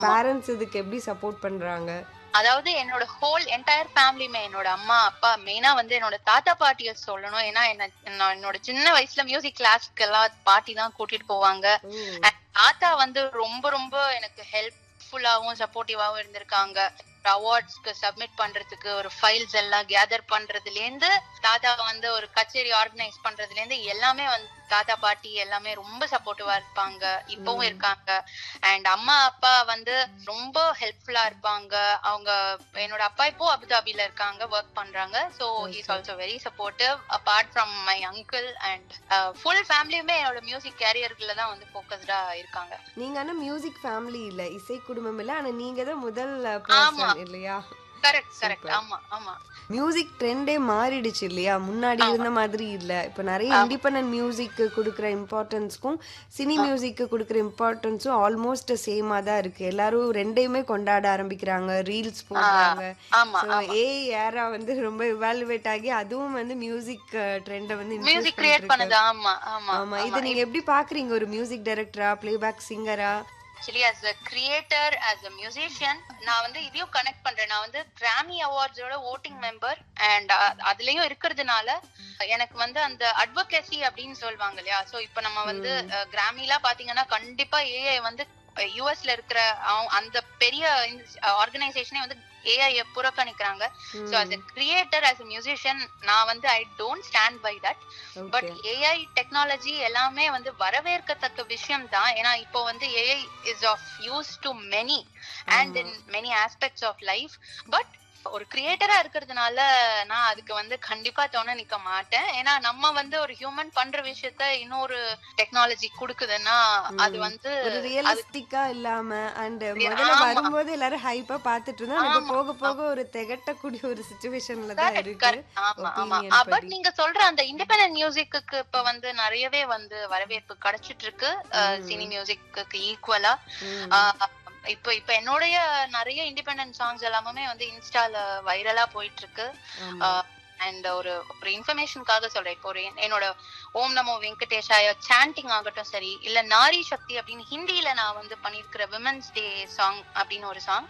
Parents இதுக்கு எப்படி support பண்றாங்க அதாவது என்னோட ஹோல் என்டையர் ஃபேமிலியுமே என்னோட அம்மா அப்பா மெயினா வந்து என்னோட தாத்தா பாட்டிய சொல்லணும் ஏன்னா என்ன நான் என்னோட சின்ன வயசுல மியூசிக் கிளாஸ்க்கு எல்லாம் பாட்டி தான் கூட்டிட்டு போவாங்க And தாத்தா வந்து ரொம்ப ரொம்ப எனக்கு ஹெல்ப்ஃபுல்லாவும் சப்போர்ட்டிவாவும் இருந்திருக்காங்க அவார்ட்ஸ்க்கு சப்மிட் பண்றதுக்கு ஒரு ஃபைல்ஸ் எல்லாம் கேதர் பண்றதுல இருந்து தாத்தா வந்து ஒரு கச்சேரி ஆர்கனைஸ் பண்றதுல இருந்து எல்லாமே வந்து தாத்தா பாட்டி எல்லாமே ரொம்ப சப்போர்ட்டிவா இருப்பாங்க இப்பவும் இருக்காங்க அண்ட் அம்மா அப்பா வந்து ரொம்ப ஹெல்ப்ஃபுல்லா இருப்பாங்க அவங்க என்னோட அப்பா இப்போ அபுதாபில இருக்காங்க ஒர்க் பண்றாங்க so is also very supportive apart from my uncle and full ஃபேமிலியுமே என்னோட மியூசிக் கேரியர்ல தான் வந்து ஃபோக்கஸ்டா இருக்காங்க நீங்க ஆனா மியூசிக் ஃபேமிலி இல்ல இசை குடும்பம் இல்ல ஆனா நீங்க தான் முதல் ஆமா. பர்சன் இல்லையா கரெக்ட் கரெக்ட் Super. ஆமா ஆமா மியூசிக் ட்ரெண்டே மாறிடுச்சு இல்லையா முன்னாடி இருந்த மாதிரி இல்ல இப்ப நிறைய இண்டிபெண்டன்ட் மியூசிக்கு கொடுக்குற இம்பார்ட்டன்ஸ்க்கும் சினி மியூசிக்கு கொடுக்குற இம்பார்ட்டன்ஸும் ஆல்மோஸ்ட் சேமா தான் இருக்கு எல்லாரும் ரெண்டையுமே கொண்டாட ஆரம்பிக்கிறாங்க ரீல்ஸ் போடுறாங்க ஆமா ஸோ ஏ ஏரா வந்து ரொம்ப இவாலுவேட் ஆகி அதுவும் வந்து மியூசிக் ட்ரெண்டை வந்து influence மியூசிக் கிரியேட் பண்ணிட்டு பண்ணது இருக்கு. ஆமா ஆமா ஆமா இதை நீங்க எப்படி பாக்குறீங்க ஒரு மியூசிக் டைரக்டரா பிளேபேக் சிங்கரா actually as a creator as a musician நான் வந்து இதையும் கனெக்ட் பண்றேன் நான் வந்து கிராமி அவார்ட்ஸோட ஓட்டிங் மெம்பர் அண்ட் அதுலயும் இருக்கிறதுனால எனக்கு வந்து அந்த அட்வொகேசி அப்படின்னு சொல்லுவாங்க இல்லையா சோ இப்ப நம்ம வந்து கிராமிலாம் பாத்தீங்கன்னா கண்டிப்பா ஏஐ வந்து யூஎஸ்ல இருக்கிற அவ- அந்த பெரிய ஆர்கனைசேஷனே வந்து ஏஐ புறக்கணிக்கிறாங்க so as a creator as a musician நான் வந்து I don't stand by that but okay AI technology எல்லாமே வந்து வரவேற்கத்தக்க விஷயம் தான் ஏன்னா இப்போ வந்து AI is of use to many and in many aspects of life but ஒரு கிரியேட்டரா இருக்கிறதுனால நான் அதுக்கு வந்து கண்டிப்பா துணை நிக்க மாட்டேன் ஏன்னா நம்ம வந்து ஒரு ஹியூமன் பண்ற விஷயத்த இன்னொரு டெக்னாலஜி குடுக்குதுன்னா அது வந்து ஒரு அது ரியலிஸ்டிக்கா இல்லாம அண்ட் முதல்ல ஆமா. வரும்போது எல்லாரும் ஹைப்பா பாத்துட்டு இருந்தோம் இப்ப ஆமா. போக போக ஒரு திகட்டக்கூடிய ஒரு சுச்சுவேஷன்ல தான் Correct, இருக்கு correct. ஆமா ஆமா opinion பட் படி. நீங்க சொல்ற அந்த இண்டிபெண்டன்ட் மியூசிக்கு இப்ப வந்து நிறையவே வந்து வரவேற்பு கிடைச்சிட்டு இருக்கு சினி மியூசிக்கு ஈக்குவலா ம். இப்ப இப்ப என்னுடைய நிறைய இண்டிபெண்டன்ட் சாங்ஸ் எல்லாமே வந்து இன்ஸ்டால வைரலா போயிட்டு இருக்கு ஆமா. அண்ட் ஒரு ஒரு இன்ஃபர்மேஷனுக்காக சொல்றேன் இப்போ ஒரு என்- என்னோட ஓம் நமோ வெங்கடேஷாய சாண்டிங் ஆகட்டும் சரி இல்ல நாரி சக்தி அப்படின்னு ஹிந்தியில நான் வந்து பண்ணிருக்கிற விமன்ஸ் டே சாங் அப்படின்னு ஒரு song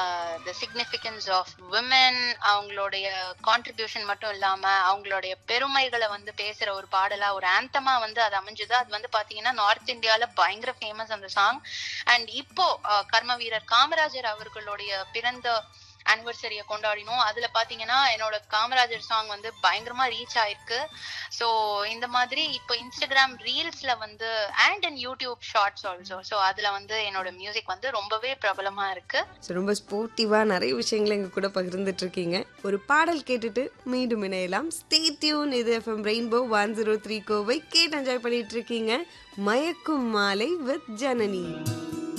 the significance of women அவங்களுடைய கான்ட்ரிபியூஷன் மட்டும் இல்லாம அவங்களுடைய பெருமைகளை வந்து பேசுற ஒரு பாடலா ஒரு ஆந்தமா வந்து அது அமைஞ்சது அது வந்து பாத்தீங்கன்னா நார்த் இந்தியால பயங்கர ஃபேமஸ் அந்த சாங் அண்ட் இப்போ அஹ், கர்ம வீரர் காமராஜர் அவர்களுடைய பிறந்த ஆனிவர்சரியை கொண்டாடினோம் அதுல பாத்தீங்கன்னா என்னோட காமராஜர் சாங் வந்து பயங்கரமா ரீச் ஆயிருக்கு சோ இந்த மாதிரி இப்போ இன்ஸ்டாகிராம் ரீல்ஸ்ல வந்து and and YouTube shorts also so அதுல வந்து என்னோட மியூசிக் வந்து ரொம்பவே பிரபலமா இருக்கு So, ரொம்ப ஸ்போர்ட்டிவா நிறைய விஷயங்களை எங்க கூட பகிர்ந்துட்டு இருக்கீங்க ஒரு பாடல் கேட்டுட்டு மீண்டும் இணையலாம் ஸ்டே டியூன் இது FM rainbow one zero three Kovai கேட்டு என்ஜாய் பண்ணிட்டு இருக்கீங்க மயக்கும் மாலை வித் ஜனனி